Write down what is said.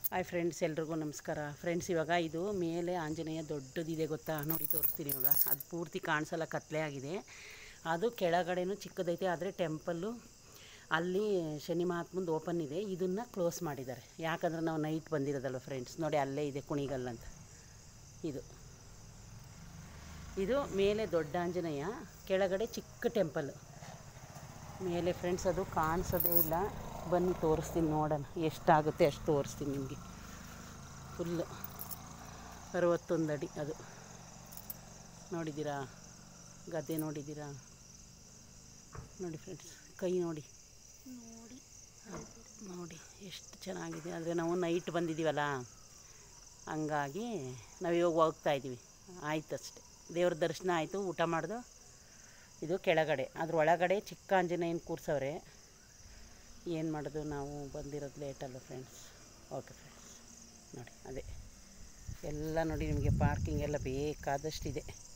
hi friends ಎಲ್ರಿಗೂ ನಮಸ್ಕಾರ friends ಇವಾಗ ಇದು ಮೇಲೆ ಆಂಜನೇಯ ದೊಡ್ಡದಿದೆ ಗೊತ್ತಾ ನೋಡಿ ತೋರಿಸ್ತೀನಿ ಇವಾಗ ಅದು ಪೂರ್ತಿ ಕಾಣಿಸಲ್ಲ ಕತ್ಲೆ ಆಗಿದೆ ಅದು ಕೆಳಗಡೆನೂ ಚಿಕ್ಕದೈತೆ ಆದರೆ ಟೆಂಪಲ್ಲು ಅಲ್ಲಿ ಶನಿ ಮಹಾತ್ಮಂದು ಓಪನ್ ಇದೆ ಇದನ್ನು ಕ್ಲೋಸ್ ಮಾಡಿದ್ದಾರೆ ಯಾಕಂದ್ರೆ ನಾವು ನೈಟ್ ಬಂದಿರೋದಲ್ವ ಫ್ರೆಂಡ್ಸ್ ನೋಡಿ ಅಲ್ಲೇ ಇದೆ ಕುಣಿಗಲ್ ಅಂತ ಇದು ಇದು ಮೇಲೆ ದೊಡ್ಡ ಆಂಜನೇಯ ಕೆಳಗಡೆ ಚಿಕ್ಕ ಟೆಂಪಲ್ ಮೇಲೆ ಫ್ರೆಂಡ್ಸ್ ಅದು ಕಾಣಿಸೋದೇ ಇಲ್ಲ ಬನ್ನಿ ತೋರಿಸ್ತೀನಿ ನೋಡೋಣ ಎಷ್ಟಾಗುತ್ತೆ ಅಷ್ಟು ತೋರಿಸ್ತೀನಿ ನಿಮಗೆ ಫುಲ್ಲು ಅರವತ್ತೊಂದು ಅಡಿ ಅದು ನೋಡಿದ್ದೀರಾ ಗದ್ದೆ ನೋಡಿದ್ದೀರಾ ನೋಡಿ ಫ್ರೆಂಡ್ಸ್ ಕೈ ನೋಡಿ ನೋಡಿ ನೋಡಿ ಎಷ್ಟು ಚೆನ್ನಾಗಿದೆ ಆದರೆ ನಾವು ನೈಟ್ ಬಂದಿದ್ದೀವಲ್ಲ ಹಂಗಾಗಿ ನಾವು ಇವಾಗ ಹೋಗ್ತಾ ಇದ್ದೀವಿ ಆಯ್ತು ಅಷ್ಟೆ ದೇವ್ರ ದರ್ಶನ ಆಯಿತು ಊಟ ಮಾಡ್ದು ಇದು ಕೆಳಗಡೆ ಅದ್ರ ಒಳಗಡೆ ಚಿಕ್ಕ ಆಂಜನೇಯನ ಕೂರ್ಸವ್ರೆ ಏನು ಮಾಡೋದು ನಾವು ಬಂದಿರೋದು ಲೇಟಲ್ಲ ಫ್ರೆಂಡ್ಸ್ ಓಕೆ ಫ್ರೆಂಡ್ಸ್ ನೋಡಿ ಅದೇ ಎಲ್ಲ ನೋಡಿ ನಿಮಗೆ ಪಾರ್ಕಿಂಗ್ ಎಲ್ಲ ಬೇಕಾದಷ್ಟಿದೆ